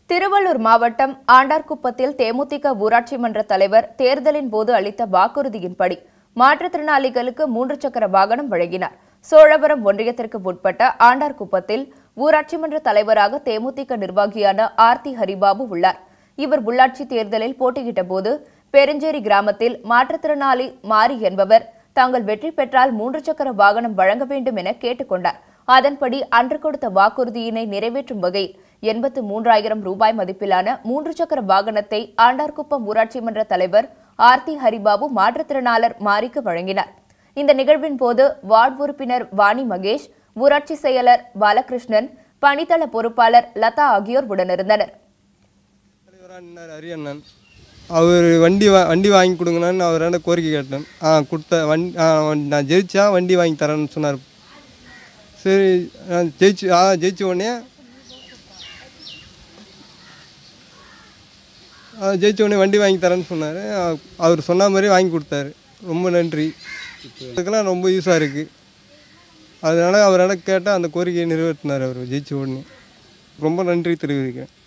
திருவள்ளூர் மாவட்டம் ஆண்டார்குப்பத்தில் தேமுதிக ஊராட்சி மன்ற தலைவர் தேர்தலின் போது அளித்த வாக்குறுதியின்படி மாற்றுத்திறனாளிகளுக்கு மூன்று சக்கர வாகனம் வழங்கினார் சோழவரம் ஒன்றியத்திற்கு உட்பட்ட ஆண்டார்குப்பத்தில் ஊராட்சி மன்ற தலைவராக தேமுதிக நிர்வாகியான ஆர்த்தி ஹரிபாபு உள்ளார் இவர் உள்ளாட்சி தேர்தலில் போட்டியிட்ட போது பெருஞ்சேரி கிராமத்தில் மாற்றுத்திறனாளி மாரி என்பவர் தாங்கள் வெற்றி பெற்றால் மூன்று சக்கர வாகனம் வழங்க வேண்டும் என கேட்டுக்கொண்டார் அதன்படி அன்று கொடுத்த வாக்குறுதியினை நிறைவேற்றும் வகையில் எண்பத்து மூன்றாயிரம் ரூபாய் மதிப்பிலான மூன்று சக்கர வாகனத்தை ஆண்டார்குப்பம் ஊராட்சி மன்ற தலைவர் ஆர்த்தி ஹரிபாபு மாற்றுத்திறனாளர் மாரிக்கு வழங்கினார் இந்த நிகழ்வின் போது வார்டு உறுப்பினர் வாணி மகேஷ் ஊராட்சி செயலர் பாலகிருஷ்ணன் பணித்தள பொறுப்பாளர் லதா ஆகியோர் உடனிருந்தனர் தலைவராக நின்னார் அரியண்ணன் அவர் வண்டி வா வண்டி வாங்கி கொடுங்கன்னு அவராண்ட கோரிக்கை கேட்டேன் ஆ கொடுத்த வண்டி ஆ வண்டி- நான் ஜெயிச்சா வண்டி வாங்கி தரேன்னு சொன்னார் சரி நான் ஜெயிச்சு ஆ ஜெயிச்ச உடனே ஆ, ஜெயிச்ச உடனே வண்டி வாங்கி தரேன்னு சொன்னார் அவர் சொன்ன மாதிரி வாங்கி கொடுத்தாரு ரொம்ப நன்றி இதுக்கெல்லாம் ரொம்ப யூஸாக இருக்குது அதனால் அவரால் கேட்டால் அந்த கோரிக்கையை நிறைவேற்றினார் அவர் ஜெயிச்ச உடனே ரொம்ப நன்றி தெரிவிக்கிறேன்